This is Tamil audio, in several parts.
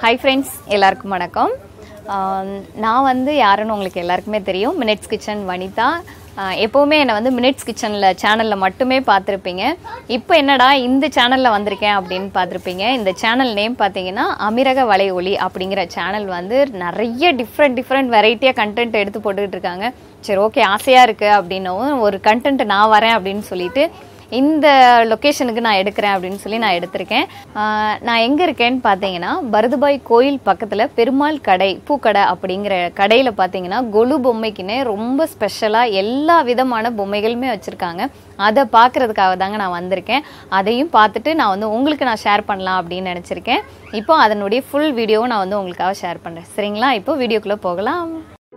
ஹாய் ஃப்ரெண்ட்ஸ் எல்லாருக்கும் வணக்கம் ஆம், நான் வந்து யாருன்னு உங்களுக்கு எல்லாருக்குமே தெரியும் மினிட்ஸ் கிச்சன் வனிதா ஆ, எப்போவுமே என்னை வந்து மினிட்ஸ் கிச்சனில் சேனலில் மட்டுமே பார்த்துருப்பீங்க இப்போ என்னடா இந்த சேனலில் வந்திருக்கேன் அப்படின்னு பார்த்துருப்பீங்க இந்த சேனல் நேம் பார்த்தீங்கன்னா அமிரக வலை ஒளி அப்படிங்கிற சேனல் வந்து நிறைய டிஃப்ரெண்ட் டிஃப்ரெண்ட் வெரைட்டியாக கண்டென்ட் எடுத்து போட்டுக்கிட்டு இருக்காங்க சரி ஓகே ஆசையாக இருக்குது அப்படின்னவும் ஒரு கண்டென்ட் நான் வரேன் அப்படின்னு சொல்லிட்டு இந்த லொக்கேஷனுக்கு நான் எடுக்கிறேன் அப்படின்னு சொல்லி நான் எடுத்திருக்கேன் ஆஹ் நான் எங்கே இருக்கேன்னு பார்த்தீங்கன்னா பரதுபாய் கோயில் பக்கத்தில் பெருமாள் கடை பூக்கடை அப்படிங்கிற கடையில் பார்த்தீங்கன்னா கொலு பொம்மைக்குன்னே ரொம்ப ஸ்பெஷலாக எல்லா விதமான பொம்மைகளுமே வச்சுருக்காங்க அதை பார்க்கறதுக்காக தாங்க நான் வந்திருக்கேன் அதையும் பார்த்துட்டு நான் வந்து உங்களுக்கு நான் ஷேர் பண்ணலாம் அப்படின்னு நினச்சிருக்கேன் இப்போ அதனுடைய ஃபுல் வீடியோவும் நான் வந்து உங்களுக்காக ஷேர் பண்ணுறேன் சரிங்களா இப்போ வீடியோக்குள்ளே போகலாம்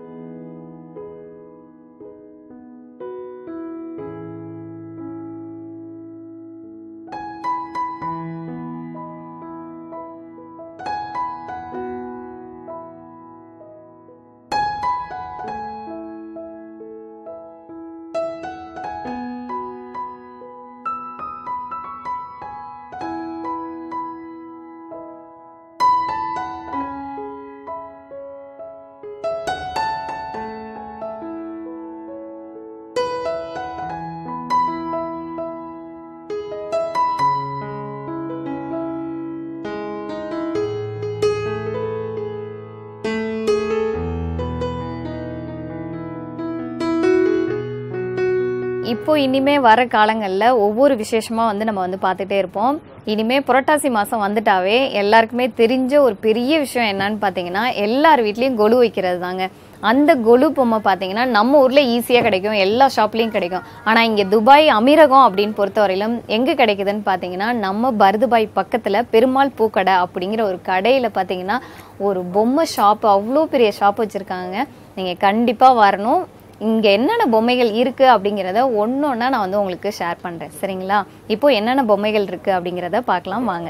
இப்போ இனிமே வர காலங்களில் ஒவ்வொரு விசேஷமா வந்து நம்ம வந்து பார்த்துட்டே இருப்போம் இனிமே புரட்டாசி மாதம் வந்துட்டாவே எல்லாருக்குமே தெரிஞ்ச ஒரு பெரிய விஷயம் என்னன்னு பார்த்தீங்கன்னா எல்லார் வீட்லேயும் கொலு வைக்கிறது தாங்க அந்த கொலு பொம்மை பார்த்தீங்கன்னா நம்ம ஊரில் ஈஸியாக கிடைக்கும் எல்லா ஷாப்லேயும் கிடைக்கும் ஆனால் இங்கே துபாய் அமீரகம் அப்படின்னு பொறுத்தவரையிலும் எங்கே கிடைக்குதுன்னு பார்த்தீங்கன்னா நம்ம பர்துபாய் பக்கத்தில் பெருமாள் பூக்கடை அப்படிங்கிற ஒரு கடையில் பார்த்தீங்கன்னா ஒரு பொம்மை ஷாப் அவ்வளோ பெரிய ஷாப் வச்சுருக்காங்க நீங்கள் கண்டிப்பாக வரணும் இங்கே என்னென்ன பொம்மைகள் இருக்குது அப்படிங்கிறத ஒன்று ஒன்றா நான் வந்து உங்களுக்கு ஷேர் பண்ணுறேன் சரிங்களா இப்போ என்னென்ன பொம்மைகள் இருக்குது அப்படிங்கிறத பார்க்கலாம் வாங்க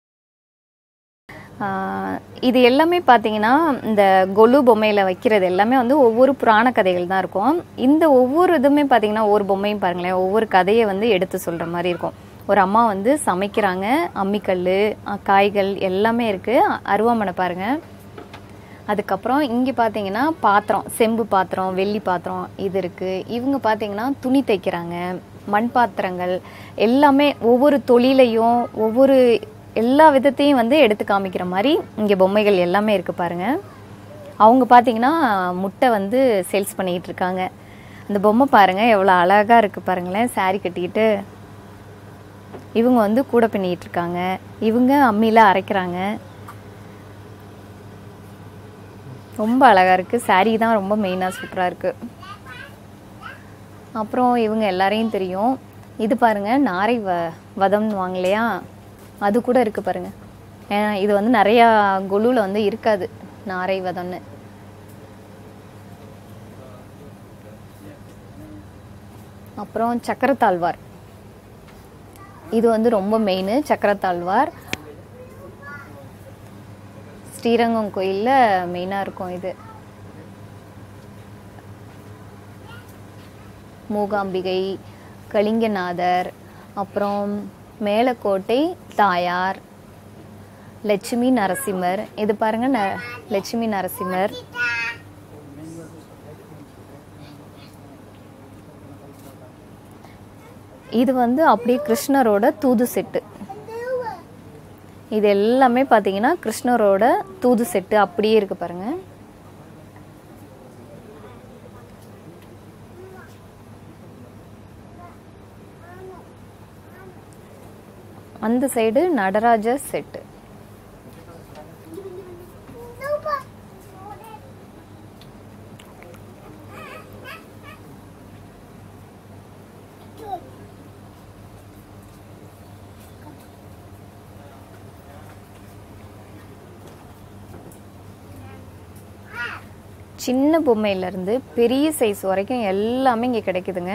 ஆஹ் இது எல்லாமே பார்த்தீங்கன்னா இந்த கொலு பொம்மையில் வைக்கிறது எல்லாமே வந்து ஒவ்வொரு புராண கதைகள் தான் இருக்கும் இந்த ஒவ்வொரு இதுவுமே பார்த்தீங்கன்னா ஒவ்வொரு பொம்மையும் பாருங்களேன் ஒவ்வொரு கதையை வந்து எடுத்து சொல்கிற மாதிரி இருக்கும் ஒரு அம்மா வந்து சமைக்கிறாங்க அம்மிக்கல் அஹ் காய்கள் எல்லாமே இருக்குது அருவாமனை பாருங்கள் அதுக்கப்புறம் இங்கே பார்த்தீங்கன்னா பாத்திரம் செம்பு பாத்திரம் வெள்ளி பாத்திரம் இது இருக்குது இவங்க பார்த்தீங்கன்னா துணி தைக்கிறாங்க மண் பாத்திரங்கள் எல்லாமே ஒவ்வொரு தொழிலையும் ஒவ்வொரு எல்லா விதத்தையும் வந்து எடுத்து காமிக்கிற மாதிரி இங்கே பொம்மைகள் எல்லாமே இருக்குது பாருங்க அவங்க பார்த்தீங்கன்னா முட்டை வந்து சேல்ஸ் பண்ணிக்கிட்டு இருக்காங்க அந்த பொம்மை பாருங்க எவ்வளோ அழகாக இருக்குது பாருங்களேன் saree கட்டிக்கிட்டு இவங்க வந்து கூட பின்னிட்டு இருக்காங்க இவங்க அம்மியில் அரைக்கிறாங்க ரொம்ப அழகாக இருக்குது saree தான் ரொம்ப மெயினாக சூப்பராக இருக்குது அப்புறம் இவங்க எல்லாரையும் தெரியும் இது பாருங்க நாரை வ வதம்னு வாங்க இல்லையா அது கூட இருக்குது பாருங்க ஏன்னா இது வந்து நிறையா கொலுவில் வந்து இருக்காது நாரை வதம்னு அப்புறம் சக்கரத்தாழ்வார் இது வந்து ரொம்ப மெயின் சக்கரத்தாழ்வார் ஸ்ரீரங்கம் கோயிலில் மெயினாக இருக்கும் இது மூகாம்பிகை கலிங்கநாதர் அப்புறம் மேலக்கோட்டை தாயார் லட்சுமி நரசிம்மர் இது பாருங்க ந லட்சுமி நரசிம்மர் இது வந்து அப்படியே கிருஷ்ணரோட தூது செட்டு இது எல்லாமே பார்த்தீங்கன்னா கிருஷ்ணரோட தூது செட்டு அப்படியே இருக்கு பாருங்க அந்த சைடு நடராஜர் செட்டு சின்ன பொம்மையிலேருந்து பெரிய சைஸ் வரைக்கும் எல்லாமே இங்கே கிடைக்குதுங்க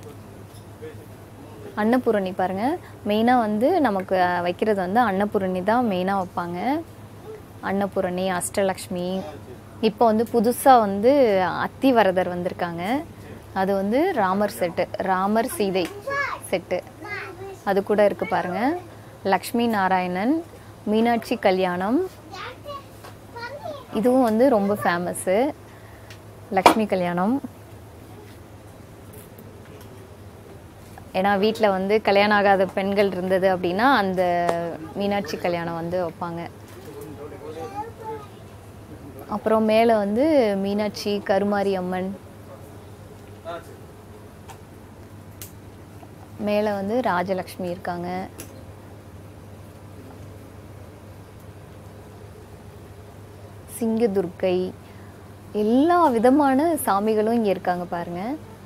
அன்னபூரணி பாருங்க மெயினாக வந்து நமக்கு அஹ், வைக்கிறது வந்து அன்னபூரணி தான் மெயினாக வைப்பாங்க அன்னபூரணி அஷ்டலக்ஷ்மி இப்போ வந்து புதுசாக வந்து அத்திவரதர் வந்திருக்காங்க அது வந்து ராமர் செட்டு ராமர் சீதை செட்டு அது கூட இருக்கு பாருங்க லக்ஷ்மி நாராயணன் மீனாட்சி கல்யாணம் இதுவும் வந்து ரொம்ப ஃபேமஸ்ஸு லக்ஷ்மி கல்யாணம் ஏன்னா வீட்டில் வந்து கல்யாணம் ஆகாத பெண்கள் இருந்தது அப்படின்னா அந்த மீனாட்சி கல்யாணம் வந்து வைப்பாங்க அப்புறம் மேலே வந்து மீனாட்சி கருமாரி அம்மன் மேலே வந்து ராஜலக்ஷ்மி இருக்காங்க சிங்கதுர்க்கை எல்லா விதமான சாமிகளும் இங்கே இருக்காங்க பாருங்க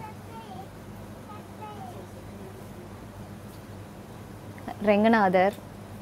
ரெங்கநாதர்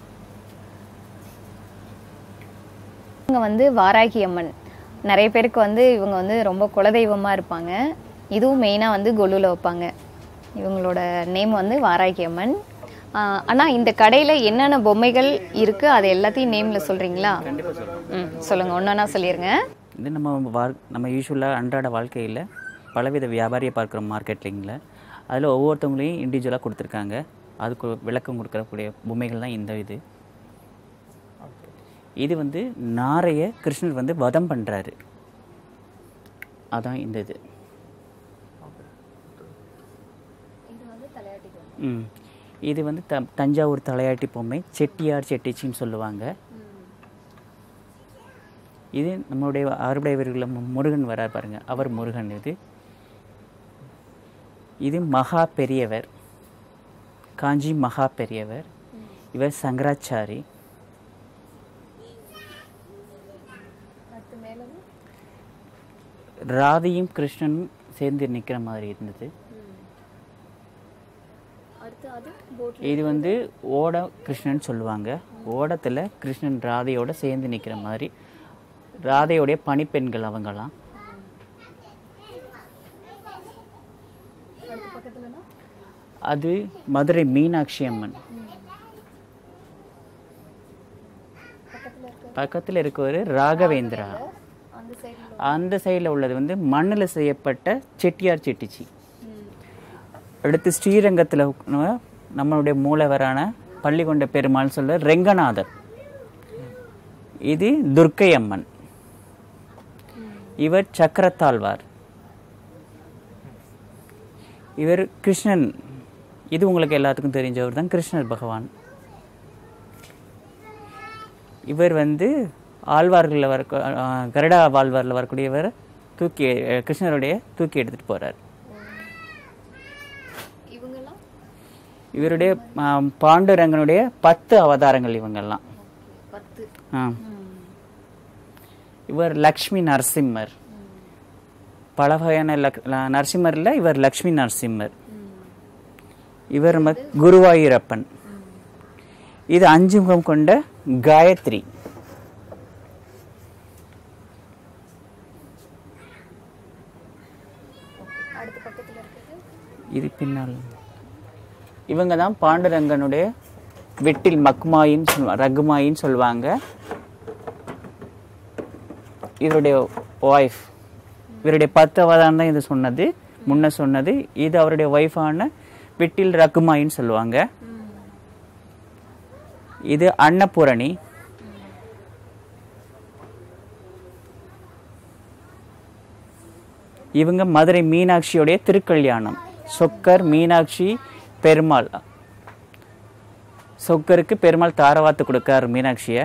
இவங்க வந்து வாராகி அம்மன் நிறைய பேருக்கு வந்து இவங்க வந்து ரொம்ப குலதெய்வமாக இருப்பாங்க இதுவும் மெயினாக வந்து கொலுவில் வைப்பாங்க இவங்களோட நேம் வந்து வாராகி அம்மன் ஆஹ் அண்ணா இந்த கடையில் என்னென்ன பொம்மைகள் இருக்குது அது எல்லாத்தையும் நேமில் சொல்கிறீங்களா ம் சொல்லுங்கள் ஒன்றா சொல்லிடுங்க இது நம்ம வாழ் நம்ம யூஸ்வலாக அன்றாட வாழ்க்கையில் பலவித வியாபாரியை பார்க்குற மார்க்கெட்டிங்கில் அதில் ஒவ்வொருத்தவங்களையும் இண்டிவிஜுவலாக கொடுத்துருக்காங்க அதுக்கு விளக்கம் கொடுக்கக்கூடிய பொம்மைகள் தான் இந்த இது இது வந்து நாரைய கிருஷ்ணர் வந்து வதம் பண்ணுறாரு அதான் இந்த இது ம் இது வந்து த தஞ்சாவூர் தலையாட்டி பொம்மை செட்டியார் செட்டிச்சின்னு சொல்லுவாங்க இது நம்மளுடைய அறுபடை வீரர்களில் மு- முருகன் வரார் பாருங்க அவர் முருகன் இது இது மகா பெரியவர் காஞ்சி மகா பெரியவர் இவர் சங்கராச்சாரி ராதையும் கிருஷ்ணனும் சேர்ந்து நிற்கிற மாதிரி இருந்தது இது வந்து ஓட கிருஷ்ணன் சொல்லுவாங்க ஓடத்தில் கிருஷ்ணன் ராதையோட சேர்ந்து நிற்கிற மாதிரி ராதையோடைய பணிப்பெண்கள் அவங்கலாம் அது மதுரை மீனாட்சி அம்மன் பக்கத்தில் இருக்கவர் ராகவேந்திரா அந்த சைடில் உள்ளது வந்து மண்ணில் செய்யப்பட்ட செட்டியார் செட்டிச்சி அடுத்து ஸ்ரீரங்கத்தில் நம்மளுடைய மூலவரான பள்ளிகொண்ட பெருமாள் சொல்ல ரெங்கநாதர் இது துர்க்கை அம்மன் இவர் சக்கரத்தாழ்வார் இவர் கிருஷ்ணன் இது உங்களுக்கு எல்லாத்துக்கும் தெரிஞ்சவர் தான் கிருஷ்ணர் பகவான் இவர் வந்து ஆழ்வார்களில் வர கருடா வாழ்வாரில் வரக்கூடியவர் தூக்கி அஹ், கிருஷ்ணருடைய தூக்கி எடுத்துட்டு போறார் இவங்கெல்லாம் இவருடைய ஆம், பாண்டுரங்கனுடைய பத்து அவதாரங்கள் இவங்கெல்லாம் பத்து ஆ இவர் லக்ஷ்மி நரசிம்மர் பல வகையான லக் ல- நரசிம்மர்ல இவர் லக்ஷ்மி நரசிம்மர் இவர் நம்ம குருவாயூரப்பன் இது அஞ்சு முகம் கொண்ட காயத்ரி அடுத்த பக்கத்தில் இருக்கிறது இது பின்னால் இவங்க தான் பாண்டுரங்கனுடைய வெட்டில் மக்மாயின்னு சொல்லுவாங்க ரகுமாயின்னு சொல்லுவாங்க இவருடைய ஒய்ஃப் இவருடைய பத்து அவதாரம் தான் இது சொன்னது முன்ன சொன்னது இது அவருடைய ஒய்ஃபான வெட்டில் ரகுமாயின்னு சொல்லுவாங்க இது அன்னபூரணி இவங்க மதுரை மீனாட்சியோடைய திருக்கல்யாணம் சொக்கர் மீனாட்சி பெருமாள் சொக்கருக்கு பெருமாள் தாரவாத்து கொடுக்காரு மீனாட்சியை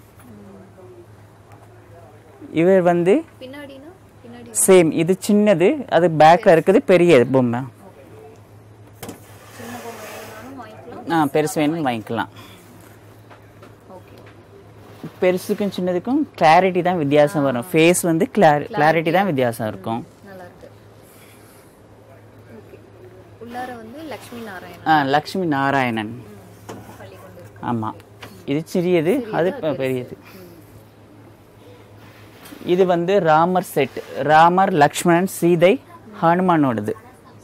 இவர் வந்து பின்னாடினா பின்னாடி சேம் இது சின்னது அது பேக்கில் இருக்குது பெரிய பொம்மை சின்ன பொம்மை வேணும்னாலும் வாங்கிக்கலாம் ஆ பெருசு வேணும்னு வாங்கிக்கலாம் ஓகே பெருசுக்கும் சின்னதுக்கும் கிளாரிட்டி தான் வித்தியாசம் வரும் ஃபேஸ் வந்து கிளாரி கிளாரிட்டி தான் வித்தியாசம் இருக்கும் நல்லா இருக்கு ஓகே உள்ளார வந்து லக்ஷ்மி நாராயணன் ஆ லக்ஷ்மி நாராயணன் பள்ளி கொண்டு இருக்கு ஆமாம் இது சிறியது அது பெ- பெரியது இது வந்து ராமர் செட் ராமர் லக்ஷ்மணன் சீதை ஹனுமானோடது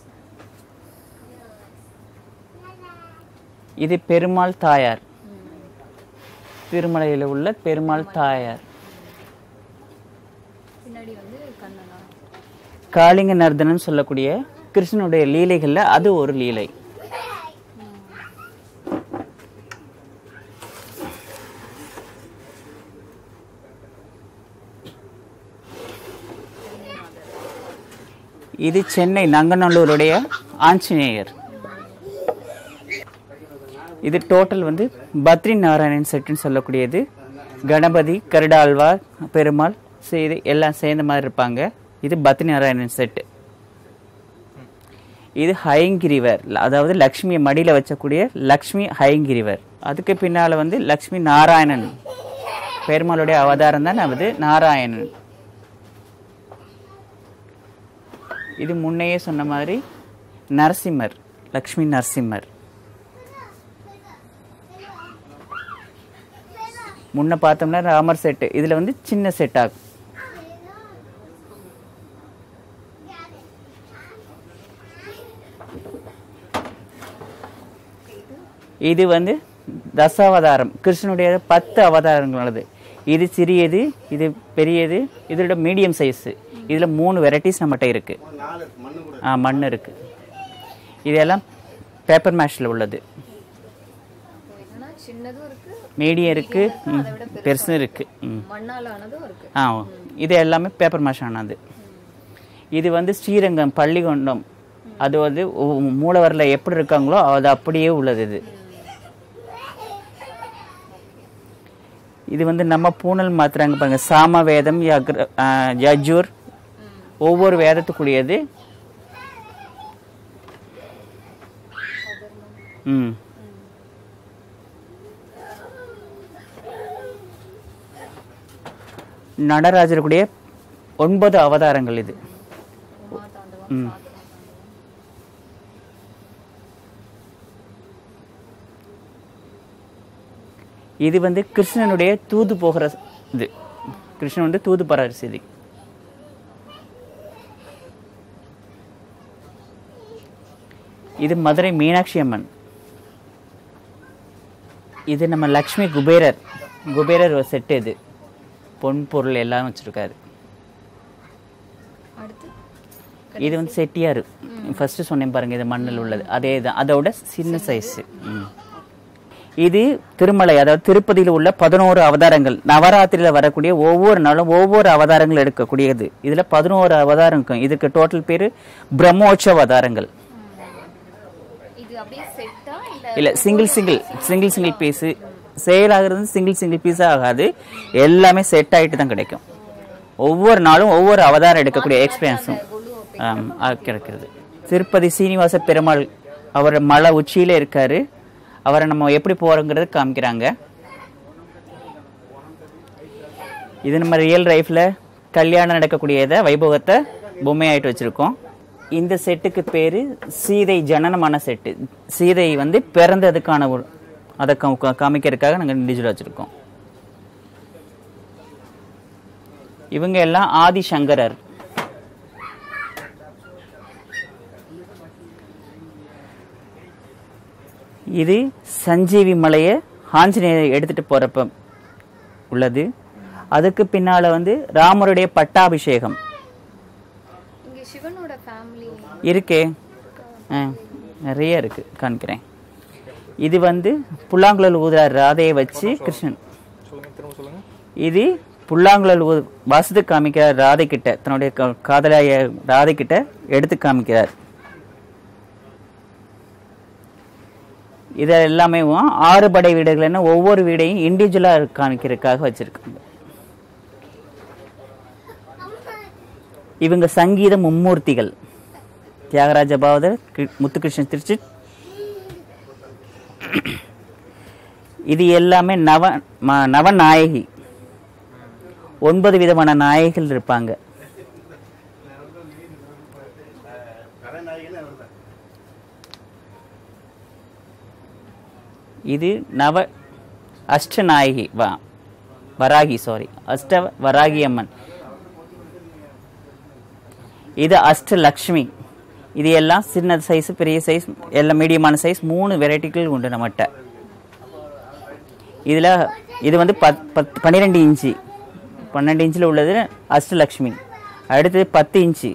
இது பெருமாள் தாயார் திருமலையில் உள்ள பெருமாள் தாயார் பின்னாடி வந்து கண்ணனா காளிங்க நர்தனம் சொல்லக்கூடிய கிருஷ்ணனுடைய லீலைகள்ல அது ஒரு லீலை இது சென்னை நங்கநல்லூருடைய ஆஞ்சநேயர் இது டோட்டல் வந்து பத்ரி நாராயணன் செட்டுன்னு சொல்லக்கூடியது கணபதி கருடாழ்வார் பெருமாள் செய்து எல்லாம் சேர்ந்த மாதிரி இருப்பாங்க இது பத்ரி நாராயணன் செட்டு இது ஹயங்கிரிவர் அதாவது லக்ஷ்மியை மடியில் வச்சக்கூடிய லக்ஷ்மி ஹயங்கிரிவர் அதுக்கு பின்னால் வந்து லக்ஷ்மி நாராயணன் பெருமாளுடைய அவதாரம் தான் அது நாராயணன் இது முன்னையே சொன்ன மாதிரி நரசிம்மர் லக்ஷ்மி நரசிம்மர் முன்ன பார்த்தோம்னா ராமர் செட்டு இதுல வந்து சின்ன செட் ஆகும் இது வந்து தசாவதாரம் கிருஷ்ணனுடைய பத்து அவதாரங்கள் உள்ளது இது சிறியது இது பெரியது இதோட மீடியம் சைஸ் இதுல மூணு வெரைட்டிஸ் நம்மகிட்ட இருக்கு ஆ மண் இருக்கு இதெல்லாம் பேப்பர் மேஷில் உள்ளது என்னன்னா சின்னதும் இருக்கு மீடியம் இருக்கு ம், பெருசும் இருக்கு ம் மண்ணால் ஆனதும் இருக்கு ஆ இது எல்லாமே பேப்பர் மேஷ் ஆனது இது வந்து ஸ்ரீரங்கம் பள்ளிகொண்டம் அது வந்து ஒ- மூலவரில் எப்படி இருக்காங்களோ அது அப்படியே உள்ளது இது இது வந்து நம்ம பூனல் மாத்துறாங்க பாருங்க சாம வேதம் யக்ர ஆ, யஜூர் ஒவ்வொரு வேதத்துக்குரியது ம் நடராஜருடைய ஒன்பது அவதாரங்கள் இது ம் இது வந்து கிருஷ்ணனுடைய தூது போகிற இது கிருஷ்ணன் வந்து தூது போகிற செய்தி இது மதுரை மீனாட்சி அம்மன் இது நம்ம லக்ஷ்மி குபேரர் குபேரர் ஒரு செட்டு இது பொன் பொருள் எல்லாம் வச்சிருக்காரு அடுத்து இது வந்து செட்டியார் ஃபர்ஸ்ட் சொன்னேன் பாருங்க இது மண்ணில் உள்ளது அதே தான் அதோட சின்ன சைஸ் இது திருமலை அதாவது திருப்பதியில் உள்ள பதினோரு அவதாரங்கள் நவராத்திரியில் வரக்கூடிய ஒவ்வொரு நாளும் ஒவ்வொரு அவதாரங்கள் எடுக்கக்கூடியது இதுல பதினோரு அவதாரம் இருக்கும் இதுக்கு டோட்டல் பேரு பிரம்மோற்சவ அவதாரங்கள் இது அப்படியே செட்டா இல்ல இல்ல single single single single piece sale ஆகுறது சிங்கிள் சிங்கிள் பீஸ் ஆகாது எல்லாமே செட் ஆயிட்டு தான் கிடைக்கும் ஒவ்வொரு நாளும் ஒவ்வொரு அவதாரம் எடுக்கக்கூடிய எக்ஸ்பீரியன்ஸும் கிடைக்கிறது திருப்பதி சீனிவாச பெருமாள் அவர் மலை உச்சியில இருக்காரு அவரை நம்ம எப்படி போறோங்கிறது காமிக்கிறாங்க இது நம்ம ரியல் லைஃப்ல கல்யாணம் நடக்கக்கூடியதை வைபவத்தை பொம்மையாயிட்டு வச்சிருக்கோம் இந்த செட்டுக்கு பேரு சீதை ஜனனமான செட்டு சீதை வந்து பிறந்ததுக்கான ஒரு அதை கா- கா- காமிக்கிறதுக்காக நாங்கள் இண்டிவிஜுவல் வச்சிருக்கோம் இவங்க எல்லாம் ஆதிசங்கரர் இது சஞ்சீவி மலையை ஆஞ்சநேயர் எடுத்துட்டு போறப்ப உள்ளது அதுக்கு பின்னால வந்து ராமருடைய பட்டாபிஷேகம் இங்க சிவனோட ஃபேமிலி இருக்கே ஆ, நிறைய இருக்கு காமிக்கிறேன் இது வந்து புல்லாங்குழல் ஊதுறார் ராதையை வச்சு கிருஷ்ணன் இது புல்லாங்குழல் ஊ வாசத்து காமிக்கிறார் ராதை கிட்ட தன்னுடைய கா- காதலாய ராதை கிட்ட எடுத்து காமிக்கிறார் இதை எல்லாமே ஆறு படை வீடுகள்னு ஒவ்வொரு வீடையும் இண்டிவிஜுவலா காமிக்கிறதுக்காக வச்சிருக்காங்க இவங்க சங்கீத மும்மூர்த்திகள் தியாகராஜ பாவதர் கி- முத்துகிருஷ்ணன் திருச்சி இது எல்லாமே நவ ம- நவநாயகி ஒன்பது விதமான நாயகிகள் இருப்பாங்க இது நவ அஷ்டநாயகி வா வராகி சாரி அஷ்ட வராகி அம்மன் இது அஷ்டலக்ஷ்மி இது எல்லாம் சின்ன சைஸ் பெரிய சைஸ் எல்லாம் மீடியமான சைஸ் மூணு வெரைட்டிகள் உண்டு நம்மகிட்ட இதில் இது வந்து பத் பத் பன்னிரெண்டு இன்ச்சு பன்னெண்டு இன்ச்சில் உள்ளது அஷ்டலக்ஷ்மி அடுத்தது பத்து இன்ச்சு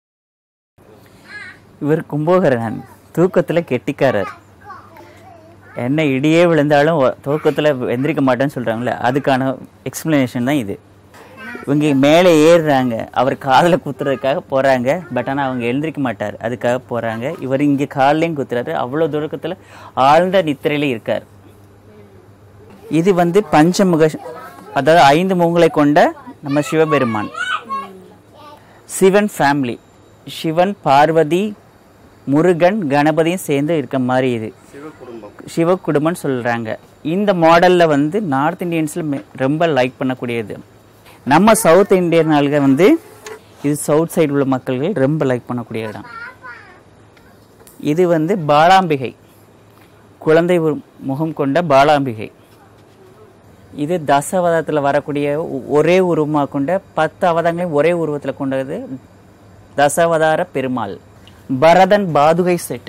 இவர் கும்பகரணன் தூக்கத்தில் கெட்டிக்காரர் என்ன இடியே விழுந்தாலும் துவக்கத்தில் எந்திரிக்க மாட்டேன்னு சொல்கிறாங்களே அதுக்கான எக்ஸ்ப்ளனேஷன் தான் இது இவங்க மேலே ஏறுறாங்க அவர் காதில் குத்துறதுக்காக போகிறாங்க பட் ஆனால் அவங்க எழுந்திரிக்க மாட்டார் அதுக்காக போகிறாங்க இவர் இங்கே கால்லையும் குத்துறாரு அவ்வளோ தூரக்கத்தில் ஆழ்ந்த நித்திரையில இருக்கார் இது வந்து பஞ்சமுக அதாவது ஐந்து முகங்களை கொண்ட நம்ம சிவபெருமான் சிவன் ஃபேமிலி சிவன் பார்வதி முருகன் கணபதியும் சேர்ந்து இருக்க மாதிரி இது சிவ குடும்பம்னு சொல்கிறாங்க இந்த மாடலில் வந்து நார்த் இந்தியன்ஸில் ரொம்ப லைக் பண்ணக்கூடியது நம்ம சவுத் இந்தியன் ஆளுங்க வந்து இது சவுத் சைடு உள்ள மக்கள்கள் ரொம்ப லைக் பண்ணக்கூடிய இடம் இது வந்து பாலாம்பிகை குழந்தை உரு- முகம் கொண்ட பாலாம்பிகை இது தசவதத்தில் வரக்கூடிய ஒ- ஒரே உருவமாக கொண்ட பத்து அவதாரங்களையும் ஒரே உருவத்தில் கொண்டது தசவதார பெருமாள் பரதன் பாதுகை செட்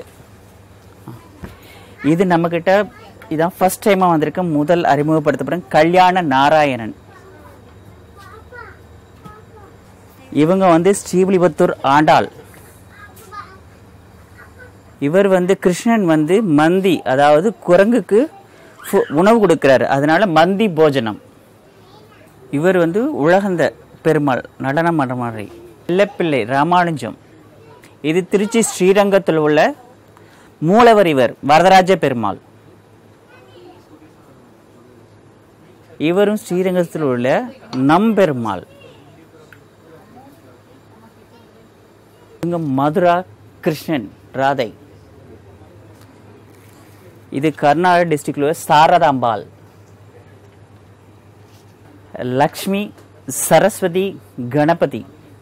இது நம்மக்கிட்ட இதான் ஃபர்ஸ்ட் டைமாக வந்திருக்க முதல் அறிமுகப்படுத்தப்படும் கல்யாண நாராயணன் இவங்க வந்து ஸ்ரீவில்லிபுத்தூர் ஆண்டாள் இவர் வந்து கிருஷ்ணன் வந்து மந்தி அதாவது குரங்குக்கு ஃபு- உணவு கொடுக்கிறாரு அதனால மந்தி போஜனம் இவர் வந்து உலகந்த பெருமாள் நடன மடமாறை பிள்ளைப்பிள்ளை ராமானுஜம் இது திருச்சி ஸ்ரீரங்கத்தில் உள்ள மூலவர் இவர் வரதராஜ பெருமாள் இவரும் ஸ்ரீரங்கத்தில் உள்ள நம்பெருமாள் இவங்க மதுரா கிருஷ்ணன் ராதை இது கர்நாடக டிஸ்ட்ரிக்ட்ல உள்ள சாரதாம்பாள் லக்ஷ்மி சரஸ்வதி கணபதி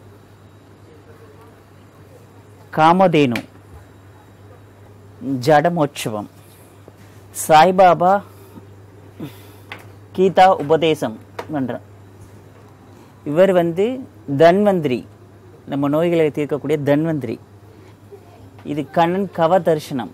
காமதேனு ஜடமோற்சவம் சாய்பாபா கீதா உபதேசம் பண்றேன் இவர் வந்து தன்வந்திரி நம்ம நோய்களை தீர்க்கக்கூடிய தன்வந்திரி இது கண்ணன் கவ தரிசனம்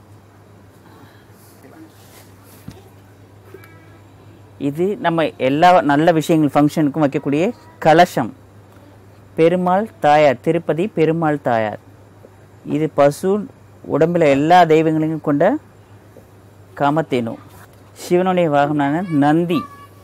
இது நம்ம எல்லா நல்ல விஷயங்கள் ஃபங்க்ஷனுக்கும் வைக்கக்கூடிய கலசம் பெருமாள் தாயார் திருப்பதி பெருமாள் தாயார் இது பசு உடம்புல எல்லா தெய்வங்களையும் கொண்ட காமத்தேனு சிவனுடைய வாகனான நந்தி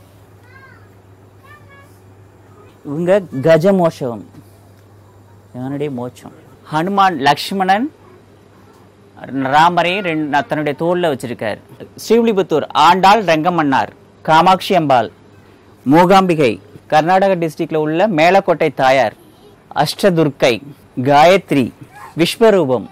இவங்க கஜமோஷவம் இவனுடைய மோட்சம் ஹனுமான் லக்ஷ்மணன் ராமரையும் ரெண்டு தன்னுடைய தோல்ல வச்சிருக்கார் ஸ்ரீவில்லிபுத்தூர் ஆண்டாள் ரங்கமன்னார் காமாட்சி அம்பாள் மூகாம்பிகை கர்நாடக டிஸ்ட்ரிக்ட்ல உள்ள மேலக்கோட்டை தாயார் அஷ்டதுர்க்கை காயத்ரி விஸ்வரூபம்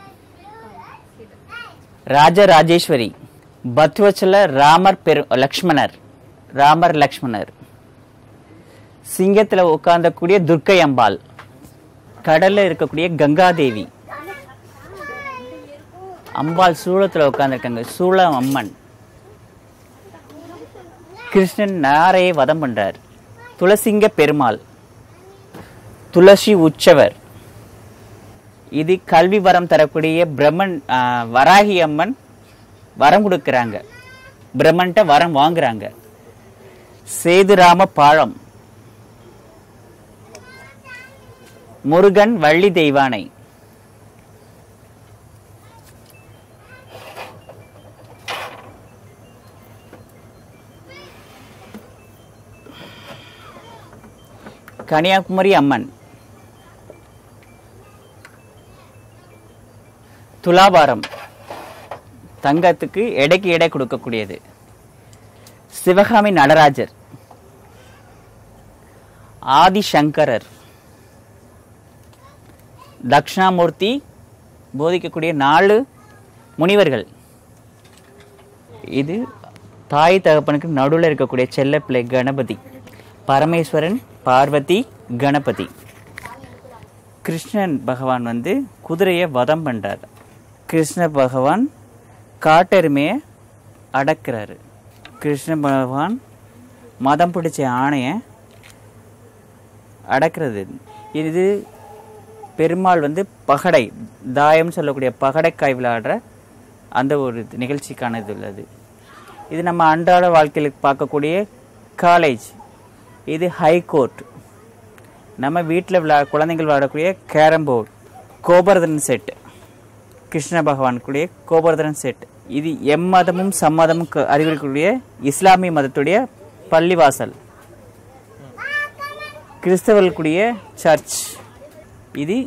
ராஜராஜேஸ்வரி பத்வச்சல ராமர் பெரு லக்ஷ்மணர் ராமர் லக்ஷ்மணர் சிங்கத்துல உட்கார்ந்தக்கூடிய துர்க்கை அம்பாள் கடல்ல இருக்கக்கூடிய கங்காதேவி அம்பாள் சூளத்துல உட்கார்ந்துருக்காங்க சூளம் அம்மன் கிருஷ்ணன் நாரையை வதம் பண்றார் துளசிங்க பெருமாள் துளசி உற்சவர் இது கல்வி வரம் தரக்கூடிய பிரம்மன் ஆ, வராகி அம்மன் வரம் கொடுக்கறாங்க பிரம்மன்ட்ட வரம் வாங்குறாங்க சேதுராம பாழம் முருகன் வள்ளி தெய்வானை கன்னியாகுமரி அம்மன் துலாபாரம் தங்கத்துக்கு எடைக்கு எடை கொடுக்கக்கூடியது சிவகாமி நடராஜர் ஆதிசங்கரர் தக்ஷணாமூர்த்தி போதிக்கக்கூடிய நாலு முனிவர்கள் இது தாய் தகப்பனுக்கு நடுவில் இருக்கக்கூடிய செல்லப்பிள்ளை கணபதி பரமேஸ்வரன் பார்வதி கணபதி கிருஷ்ணன் பகவான் வந்து குதிரையை வதம் பண்றார் கிருஷ்ண பகவான் காட்டெருமையை அடக்குறாரு கிருஷ்ண பகவான் மதம் பிடிச்ச ஆணையை அடக்கிறது இது பெருமாள் வந்து பகடை தாயம் சொல்லக்கூடிய பகடைக்காய் விளையாடுற அந்த ஒரு நிகழ்ச்சிக்கான இது உள்ளது இது நம்ம அன்றாட வாழ்க்கையில் பார்க்கக்கூடிய காலேஜ் இது ஹை கோர்ட் நம்ம வீட்டில் விளா குழந்தைகள் விளையாடக்கூடிய carrom board Govardhan set Krishna பகவானுக்குரிய கோபர்தன் செட் இது எம்மதமும் சம்மதமும் க- அறிவிக்கக்கூடிய இஸ்லாமிய மதத்துடைய பள்ளிவாசல் கிறிஸ்தவர்களுடைய சர்ச் இது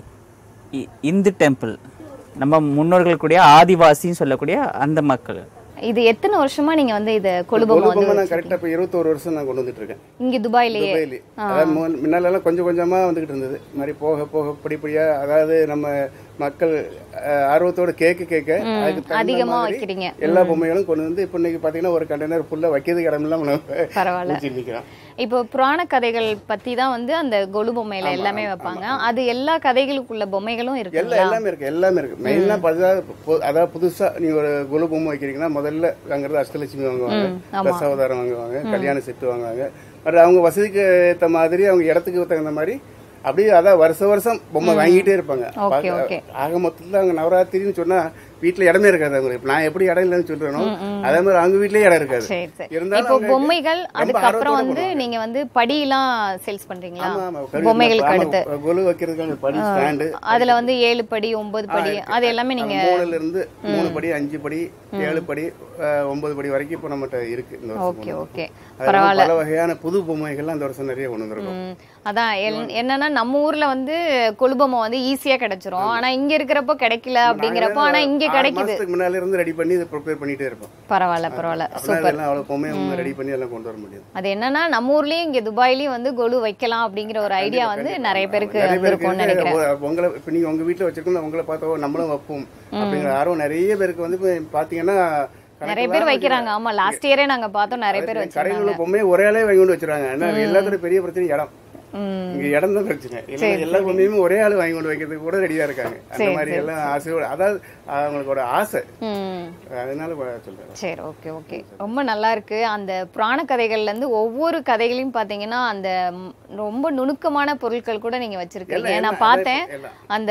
இ- இந்து டெம்பிள் நம்ம முன்னோர்களுக்குடைய ஆதிவாசின்னு சொல்லக்கூடிய அந்த மக்கள் இது எத்தனை வருஷமா நீங்க வந்து இது கொழுபம் வந்து கொழும்பு நான் கரெக்டா இப்ப இருபத்தோரு வருஷம் நான் கொண்டு வந்துட்டு இருக்கேன் இங்க துபாயிலேயே துபாயிலே அதாவது முன்- முன்னாலெல்லாம் கொஞ்சம் கொஞ்சமா வந்துகிட்டு இருந்தது இந்த மாதிரி போக போக படிப்படியா அதாவது நம்ம மக்கள் அஹ், ஆர்வத்தோட கேட்க கேட்க அதுக்கு தகுந்த அதிகமா மாதிரி வைக்கிறீங்க எல்லா பொம்மைகளும் கொண்டு வந்து இப்ப இன்னைக்கு பாத்தீங்கன்னா ஒரு கண்டெய்னர் ஃபுல்லா வைக்கிறதுக்கு இடம் இல்லாம நம்ம பரவாயில்ல வச்சுட்டு நிக்கிறோம். இப்போ புராண கதைகள் பத்தி தான் வந்து அந்த கொலு பொம்மையில எல்லாமே வைப்பாங்க அது எல்லா கதைகளுக்குள்ள பொம்மைகளும் இருக்கு எல்லாம் எல்லாமே இருக்கு எல்லாமே இருக்கு மெயினா பார்த்தா பு- அதாவது புதுசா நீங்க ஒரு குலு பொம்மை வைக்கிறீங்கன்னா முதல்ல வாங்குறது அஷ்டலட்சுமி வாங்குவாங்க தசாவதாரம் வாங்குவாங்க கல்யாண செட்டு வாங்குவாங்க பட் அவங்க வசதிக்கு ஏத்த மாதிரி அவங்க இடத்துக்கு தகுந்த மாதிரி அப்படியே அதான் வருஷ வருஷம் பொம்மை வாங்கிட்டே இருப்பாங்க ஓகே பார்க்க- ஓகே ஆக மொத்தத்துல அவங்க நவராத்திரின்னு சொன்னா வீட்டுல இடமே இருக்காது அவங்களுக்கு இப்ப நான் எப்படி இடம் இல்லைன்னு சொல்றேனோ அதே மாதிரி அவங்க வீட்லயே இடம் இருக்காது சரி சரி இருந்தாலும் இப்போ அவங்க பொம்மைகள் ரொம்ப அதுக்கப்புறம் ஆர்வத்தோட வந்து நீங்க வந்து படியெல்லாம் சேல்ஸ் பண்றீங்களா ஆமா, ஆமா. கருவி- பொம்மைகளுக்கு ஆமா, அடுத்து கொலு வைக்கிறதுக்கான படி ஸ்டாண்டு அதுல வந்து ஏழு படி ஒன்பது படி அது எல்லாமே நீங்க மூணுல இருந்து மூணு படி அஞ்சு படி ஏழு படி அஹ், ஒன்பது படி வரைக்கும் இப்போ நம்மகிட்ட இருக்கு இந்த வருஷம் ஓகே ஓகே அது இல்லாம பல வகையான புது பொம்மைகள்லாம் இந்த வருஷம் நிறைய கொண்டு வந்திருக்கோம் ம், அதான் எல்- என்னன்னா நம்ம ஊர்ல வந்து கொழுபொம்மை வந்து ஈஸியா கிடைச்சிரும் ஆனா இங்க இருக்கிறப்போ கிடைக்கல அப்படிங்கிறப்போ ஆனா இங்க ஆறு கிடைக்குது மாசத்துக்கு முன்னால இருந்து ரெடி பண்ணி இதை ப்ரிப்பேர் பண்ணிட்டே இருப்போம் பரவாயில்ல பரவாயில்ல அப்படின்னா இதெல்லாம் அவ்வளவு பொம்மை ரெடி பண்ணி எல்லாம் கொண்டு வர முடியும் அது என்னன்னா நம்ம ஊர்லயும் இங்க துபாய்லயும் வந்து கொலு வைக்கலாம் அப்படிங்கிற ஒரு ஐடியா வந்து நிறைய பேருக்கு நிறைய பேருக்கு வந்திருக்கும்னு நினைக்கிறேன் உங்க- உங்களை இப்ப நீங்க உங்க வீட்டுல வச்சிருக்கோம் உங்களை பார்த்தோ நம்மளும் வைப்போம் அப்படிங்கிற ஆர்வம் நிறைய பேருக்கு வந்து இப்ப பாத்தீங்கன்னா நிறைய பேர் வைக்கிறாங்க ஆமா லாஸ்ட் இயரே நாங்க பார்த்தோம் நிறைய பேர் கடையில் வச்சிருக்காங்க உள்ள பொம்மையை ஒரே ஆளே வாங்கி கொண்டு வச்சிருக்காங்க ஏன்னா எல்லாத்தோட பெரிய பிரச்சனை இடம் ம். இங்க இடம் தான் பிரச்சனை இல்ல எல்லா பொம்மையுமே ஒரே ஆளு வாங்கி கொண்டு வைக்கிறதுக்கு கூட ரெடியா இருக்காங்க அந்த மாதிரி எல்லாம் ஆசையோட அதாவது அவங்களோட ஆசை ம் அதனால சொல்றேன் சரி ஓகே ஓகே ரொம்ப நல்லா இருக்கு அந்த புராண கதைகள்ல இருந்து ஒவ்வொரு கதைகளையும் பாத்தீங்கன்னா அந்த ம், ரொம்ப நுணுக்கமான பொருட்கள் கூட நீங்க வச்சிருக்கீங்க நான் பார்த்தேன் எல்லாம். அந்த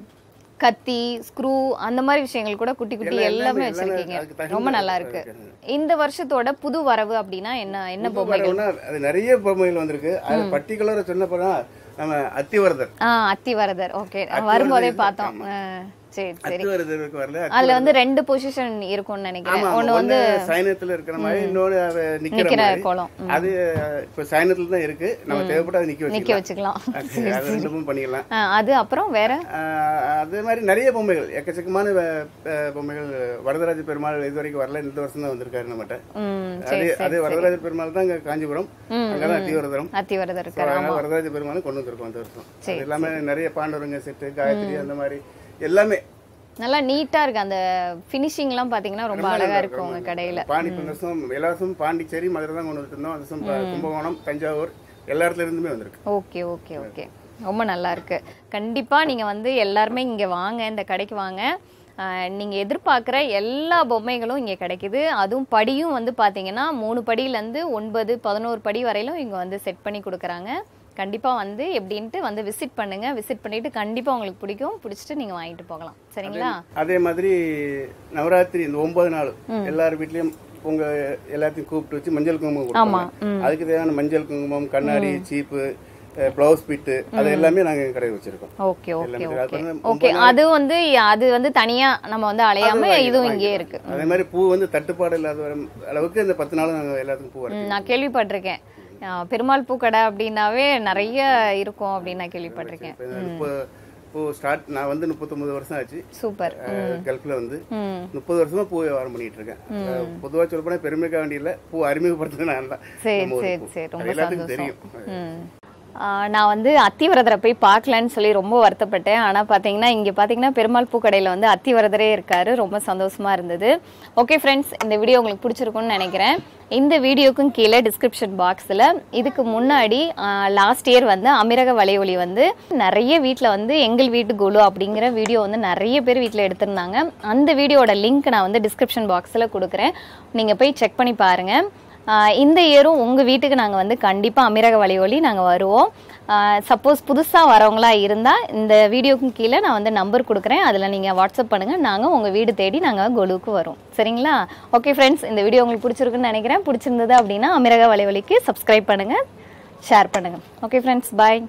கத்தி ஸ்க்ரூ அந்த மாதிரி விஷயங்கள் கூட குட்டி குட்டி எல்லாம் எல்லாமே எல்லாமே வச்சிருக்கீங்க அதுக்கு தகுந்த ரொம்ப நல்லா இருக்கு இந்த வருஷத்தோட புது வரவு அப்படின்னா என்ன என்ன புது பொம்மைகள் வரவுன்னா, அது நிறைய பொம்மைகள் வந்திருக்கு அது பர்டிகுலரா சொன்னப்பதான் நம்ம அத்திவரதர் ஆ அத்திவரதர் ஓகே வரும்போதே பார்த்தோம் ஆ, சரி சரி அத்திவரதருக்கு வரல அதுல வந்து ரெண்டு பொசிஷன் இருக்கும்னு நினைக்கிறேன் ஆமா ஒண்ணு ஒண்ணு வந்து சைனத்துல இருக்கிற மாதிரி இன்னொன்னு அது நிக்கிற நிக்கிற மாதிரி கோலம் ம், அது இப்ப சைனத்துல தான் இருக்கு நம்ம தேவைப்பட்ட அது நிக்க நிக்க வச்சுக்கலாம் வச்சுக்கலாம் அது ரெண்டுமும் பண்ணிக்கலாம் ஆ, அது அப்புறம் வேற ஆஹ் அதே மாதிரி நிறைய பொம்மைகள் எக்கச்சக்கமான வ- அஹ் பொம்மைகள் வரதராஜ பெருமாள் இது வரைக்கும் வரல இந்த வருஷம் தான் வந்திருக்காரு நம்மகிட்ட ம் அது அது வரதராஜ பெருமாள் தான் இங்க காஞ்சிபுரம் அங்கதான் அத்திவரதரம் அத்திவரதர் So, இருக்காரு அதனால வரதராஜ பெருமாளும் கொண்டு வந்திருக்கோம் அந்த வருஷம் சரி, அது எல்லாமே நிறைய பாண்டவரங்க செட்டு காயத்ரி அந்த மாதிரி எல்லாமே நல்லா நீட்டா இருக்கு அந்த ஃபினிஷிங் எல்லாம் பாத்தீங்கன்னா ரொம்ப அழகா இருக்கு உங்க கடையில பாண்டி இந்த வருஷம் எல்லா வருஷமும் பாண்டிச்சேரி மதுரை தான் கொண்டு வந்துருந்தோம் அந்த வருஷம் ப- கும்பகோணம் தஞ்சாவூர் எல்லா இடத்துல இருந்துமே வந்திருக்கு ஓகே ஓகே ஓகே ரொம்ப நல்லா இருக்கு கண்டிப்பா நீங்க வந்து எல்லாருமே இங்க வாங்க இந்த கடைக்கு வாங்க ஆஹ் நீங்க எதிர்பார்க்குற எல்லா பொம்மைகளும் இங்க கிடைக்குது அதுவும் படியும் வந்து பாத்தீங்கன்னா மூணு படியில இருந்து ஒன்பது பதினோரு படி வரையிலும் இங்க வந்து செட் பண்ணி கொடுக்குறாங்க கண்டிப்பா வந்து எப்படின்ட்டு வந்து விசிட் பண்ணுங்க விசிட் பண்ணிட்டு கண்டிப்பா உங்களுக்கு பிடிக்கும் பிடிச்சிட்டு நீங்க வாங்கிட்டு போகலாம் சரிங்களா அதே மாதிரி நவராத்திரி இந்த ஒன்பது நாள் எல்லார் வீட்லயும் உங்க எல்லாத்தையும் கூப்பிட்டு வச்சு மஞ்சள் குங்குமம் கொடுப்பாங்க அதுக்கு தேவையான மஞ்சள் குங்குமம் கண்ணாடி சீப்பு பிளவுஸ் பிட்டு அது எல்லாமே நாங்க எங்க கடையில் வச்சிருக்கோம் ஓகே ஓகே எல்லாமே அது ஓகே வந்து ஓகே அது வந்து அது வந்து தனியா நம்ம வந்து அலையாம இதுவும் இங்கேயே இருக்கு அதே மாதிரி பூ வந்து தட்டுப்பாடு இல்லாத வர- அளவுக்கு இந்த பத்து நாள் நாங்க எல்லாத்துக்கும் பூ வரைக்கும் ம், நான் கேள்விப்பட்டிருக்கேன் ஆ, பெருமாள் பூக்கடை அப்படின்னாவே நிறைய இருக்கும் அப்படின்னு நான் கேள்விப்பட்டிருக்கேன் இப்போ பூ ஸ்டார்ட் நான் வந்து முப்பத்தொன்பது வருஷம் ஆச்சு சூப்பர் அஹ், கல்ஃப்ல வந்து ம் முப்பது வருஷமா பூ வியாபாரம் பண்ணிட்டு இருக்கேன் அஹ், பொதுவா சொல்ல போனா பெருமைக்காக வேண்டிய பூ அறிமுகப்படுத்துறது நான் தான் சரி நம்ம ஊர் சரி பூ. சரி அது ரொம்ப எல்லாத்துக்கும் சந்தோஷம் தெரியும் ம் ஆ, நான் வந்து அத்திவரதரை போய் பார்க்கலன்னு சொல்லி ரொம்ப வருத்தப்பட்டேன் ஆனால் பார்த்தீங்கன்னா இங்கே பார்த்தீங்கன்னா பெருமாள் பூக்கடையில் வந்து அத்திவரதரே இருக்காரு ரொம்ப சந்தோஷமா இருந்தது ஓகே ஃப்ரெண்ட்ஸ் இந்த வீடியோ உங்களுக்கு பிடிச்சிருக்கும்னு நினைக்கிறேன் இந்த வீடியோக்கும் கீழே டிஸ்கிரிப்ஷன் பாக்ஸில் இதுக்கு முன்னாடி லாஸ்ட் இயர் வந்து அமிரக வலையொலி வந்து நிறைய வீட்டில் வந்து எங்கள் வீட்டு குழு அப்படிங்கிற வீடியோ வந்து நிறைய பேர் வீட்டில் எடுத்திருந்தாங்க அந்த வீடியோட லிங்க் நான் வந்து டிஸ்கிரிப்ஷன் பாக்ஸில் கொடுக்குறேன் நீங்கள் போய் செக் பண்ணி பாருங்கள் ஆஹ் இந்த இயரும் உங்கள் வீட்டுக்கு நாங்கள் வந்து கண்டிப்பாக அமீரக வழியொலி நாங்கள் வருவோம் சப்போஸ் புதுசாக வரவங்களா இருந்தால் இந்த வீடியோக்கும் கீழே நான் வந்து நம்பர் கொடுக்குறேன் அதில் நீங்கள் வாட்ஸ்அப் பண்ணுங்கள் நாங்கள் உங்கள் வீடு தேடி நாங்கள் கொலுவுக்கு வரோம் சரிங்களா ஓகே ஃப்ரெண்ட்ஸ் இந்த வீடியோ உங்களுக்கு பிடிச்சிருக்குன்னு நினைக்கிறேன் பிடிச்சிருந்தது அப்படின்னா அமீரக வழியொலிக்கு சப்ஸ்கிரைப் பண்ணுங்கள் ஷேர் பண்ணுங்கள் okay friends bye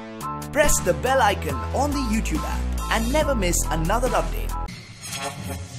press the bell icon on the YouTube app and never miss another update.